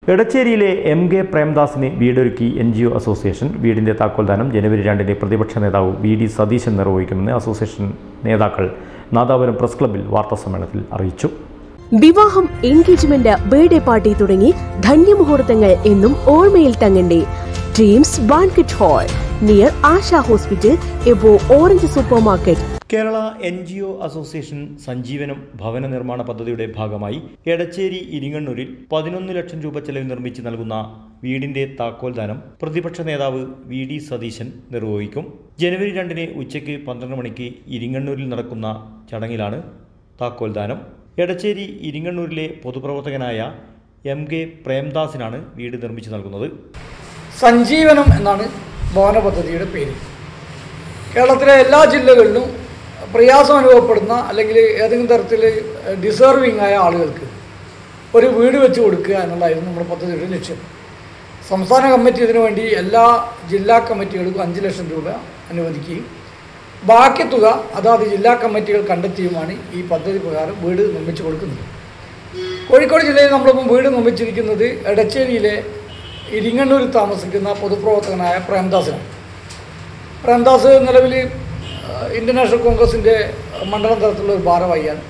എടച്ചേരിയിലെ M K പ്രേംദാസിന് വീടൊരുക്കി N G O association വീടിന്റെ താക്കോൽദാനം ജനുവരി രണ്ടിന് പ്രതിപക്ഷ നേതാവ് വി ഡി സതീശൻ നിർവഹിക്കുമെന്ന് അസോസിയേഷൻ നേതാക്കൾ നാദാപുരം പ്രസ് ക്ലബ്ബിൽ വാർത്താസമ്മേളനത്തിൽ അറിയിച്ചു വിവാഹം എൻഗേജ്മെന്റ് ബർത്ത്ഡേ പാർട്ടി തുടങ്ങി ധന്യമുഹൂർത്തങ്ങൾ എന്നും ഓർമ്മയിൽ തങ്ങണ്ടേ dreams banquet hall near Asha hospital above orange supermarket Kerala N G O association Sanjeevanam ഭവന നിർമ്മാണ പദ്ധതിയുടെ ഭാഗമായി എടച്ചേരി ഇരിങ്ങണ്ണൂരിൽ പതിനൊന്ന് ലക്ഷം രൂപ ചെലവിൽ നിർമ്മിച്ച് നൽകുന്ന വീടിന്റെ താക്കോൽദാനം പ്രതിപക്ഷ നേതാവ് വി ഡി സതീശൻ നിർവഹിക്കും ജനുവരി രണ്ടിന് ഉച്ചയ്ക്ക് പന്ത്രണ്ട് മണിക്ക് ഇരിങ്ങണ്ണൂരിൽ നടക്കുന്ന ചടങ്ങിലാണ് താക്കോൽദാനം എടച്ചേരി ഇരിങ്ങണ്ണൂരിലെ പൊതുപ്രവർത്തകനായ എം കെ പ്രേംദാസിനാണ് വീട് നിർമ്മിച്ചു നൽകുന്നത് സഞ്ജീവനം എന്നാണ് ഭവന പദ്ധതിയുടെ പേര് കേരളത്തിലെ എല്ലാ ജില്ലകളിലും പ്രയാസം അനുഭവപ്പെടുന്ന അല്ലെങ്കിൽ ഏതെങ്കിലും തരത്തിൽ ഡിസേർവിംഗ് ആയ ആളുകൾക്ക് ഒരു വീട് വെച്ച് കൊടുക്കുക എന്നുള്ളതായിരുന്നു നമ്മുടെ പദ്ധതിയുടെ ലക്ഷ്യം സംസ്ഥാന കമ്മിറ്റി ഇതിനു വേണ്ടി എല്ലാ ജില്ലാ കമ്മിറ്റികൾക്കും അഞ്ച് ലക്ഷം രൂപ അനുവദിക്കുകയും ബാക്കി തുക അതാത് ജില്ലാ കമ്മിറ്റികൾ കണ്ടെത്തിയുമാണ് ഈ പദ്ധതി പ്രകാരം വീട് നിർമ്മിച്ചു കൊടുക്കുന്നത് കോഴിക്കോട് ജില്ലയിൽ നമ്മളിപ്പം വീട് നിർമ്മിച്ചിരിക്കുന്നത് എടച്ചേരിയിലെ ഇരിങ്ങണ്ണൂരിൽ താമസിക്കുന്ന പൊതുപ്രവർത്തകനായ പ്രേംദാസിനാണ് പ്രേംദാസ് നിലവിൽ ഇന്ത്യൻ നാഷണൽ കോൺഗ്രസിൻ്റെ മണ്ഡലം തലത്തിലുള്ള ഒരു ഭാരവാഹിയാണ്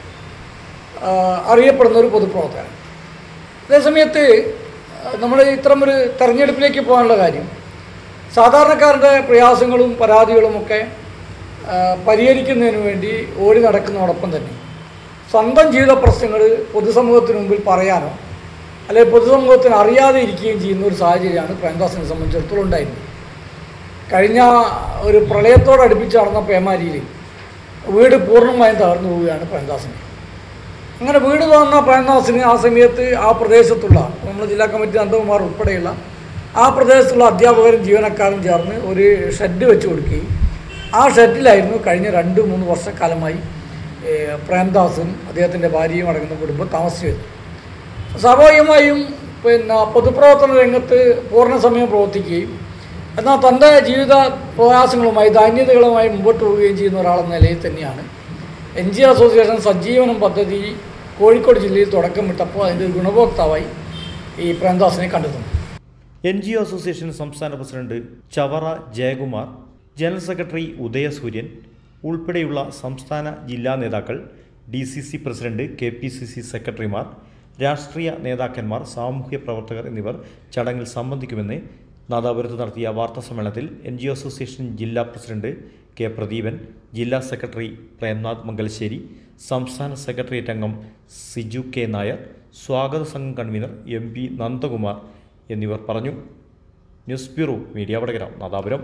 ആ, അറിയപ്പെടുന്ന ഒരു പൊതുപ്രവർത്തകൻ അതേസമയത്ത് നമ്മൾ ഇത്തരം ഒരു തെരഞ്ഞെടുപ്പിലേക്ക് പോകാനുള്ള കാര്യം സാധാരണക്കാരുടെ പ്രയാസങ്ങളും പരാതികളും ഒക്കെ ആ, പരിഹരിക്കുന്നതിന് വേണ്ടി ഓടി നടക്കുന്നതോടൊപ്പം തന്നെ സ്വന്തം ജീവിത പ്രശ്നങ്ങൾ പൊതുസമൂഹത്തിന് മുമ്പിൽ പറയാനോ അല്ലെങ്കിൽ പൊതുസമൂഹത്തിന് അറിയാതെ ഇരിക്കുകയും ചെയ്യുന്ന ഒരു സാഹചര്യമാണ് പ്രേംദാസിനെ സംബന്ധിച്ചിടത്തോളം ഉണ്ടായിരുന്നത് കഴിഞ്ഞ ഒരു പ്രളയത്തോടടുപ്പിച്ച് നടന്ന പേമാരിയിൽ വീട് പൂർണ്ണമായും തകർന്നു പോവുകയാണ് പ്രേംദാസിന് അങ്ങനെ വീട് തന്ന പ്രേംദാസിന് ആ സമയത്ത് ആ പ്രദേശത്തുള്ള നമ്മൾ ജില്ലാ കമ്മിറ്റി അന്തകുമാർ ഉൾപ്പെടെയുള്ള ആ പ്രദേശത്തുള്ള അധ്യാപകരും ജീവനക്കാരും ചേർന്ന് ഒരു ഷെഡ് വെച്ച് കൊടുക്കുകയും ആ ഷെഡിലായിരുന്നു കഴിഞ്ഞ രണ്ട് മൂന്ന് വർഷക്കാലമായി ഏഹ്, പ്രേംദാസും അദ്ദേഹത്തിൻ്റെ ഭാര്യയും അടങ്ങുന്ന കുടുംബം താമസിച്ചു വരുന്നത് സ്വാഭാവികമായും പിന്നെ പൊതുപ്രവർത്തന രംഗത്ത് പൂർണ്ണസമയം പ്രവർത്തിക്കുകയും എന്നാൽ തൻ്റെ ജീവിത പ്രയാസങ്ങളുമായി ദൈന്യതകളുമായി മുമ്പോട്ട് പോവുകയും ചെയ്യുന്ന ഒരാളെന്ന നിലയിൽ തന്നെയാണ് എൻ ജി അസോസിയേഷൻ സജ്ജീവനം പദ്ധതി കോഴിക്കോട് ജില്ലയിൽ തുടക്കമിട്ടപ്പോൾ അതിൻ്റെ ഒരു ഗുണഭോക്താവായി ഈ പ്രേംദാസിനെ കണ്ടെത്തുന്നു എൻ ജി ഒ അസോസിയേഷൻ സംസ്ഥാന president Chavara Jayakumar general secretary Udayasooryan ഉൾപ്പെടെയുള്ള സംസ്ഥാന ജില്ലാ നേതാക്കൾ D C C president K P C C സെക്രട്ടറിമാർ രാഷ്ട്രീയ നേതാക്കന്മാർ സാമൂഹ്യ പ്രവർത്തകർ എന്നിവർ ചടങ്ങിൽ സംബന്ധിക്കുമെന്ന് നാദാപുരത്ത് നടത്തിയ വാർത്താ സമ്മേളനത്തിൽ എൻ ജി ഒ അസോസിയേഷൻ ജില്ലാ പ്രസിഡന്റ് കെ പ്രദീപൻ ജില്ലാ സെക്രട്ടറി പ്രേംനാഥ് മംഗലശ്ശേരി സംസ്ഥാന സെക്രട്ടേറിയറ്റ് അംഗം സിജു കെ നായർ സ്വാഗത സംഘം കൺവീനർ എം പി നന്ദകുമാർ എന്നിവർ പറഞ്ഞു news bureau media Vadakara Nadapuram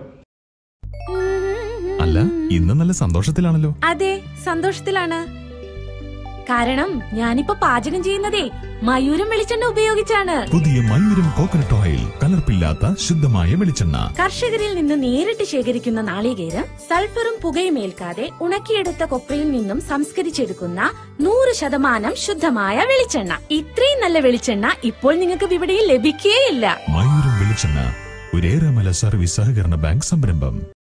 അല്ല ഇന്ന് നല്ല സന്തോഷത്തിലാണല്ലോ അതെ സന്തോഷത്തിലാണ് കാരണം ഞാനിപ്പോ പാചകം ചെയ്യുന്നതേ മയൂരം വെളിച്ചെണ്ണ ഉപയോഗിച്ചാണ് പുതിയ മയൂരം കോക്കനട്ട് ഓയിൽ കലർപ്പില്ലാത്ത ശുദ്ധമായ വെളിച്ചെണ്ണ കർഷകരിൽ നിന്ന് നേരിട്ട് ശേഖരിക്കുന്ന നാളികേരം സൾഫറും പുകയും ഏൽക്കാതെ ഉണക്കിയെടുത്ത കൊപ്രയിൽ നിന്നും സംസ്കരിച്ചെടുക്കുന്ന നൂറ് ശതമാനം ശുദ്ധമായ വെളിച്ചെണ്ണ ഇത്രയും നല്ല വെളിച്ചെണ്ണ ഇപ്പോൾ നിങ്ങൾക്ക് വിപണിയിൽ ലഭിക്കുകയില്ല മയൂരം വെളിച്ചെണ്ണ ഒരേറെമല സർവീസ് സഹകരണ ബാങ്ക് സംരംഭം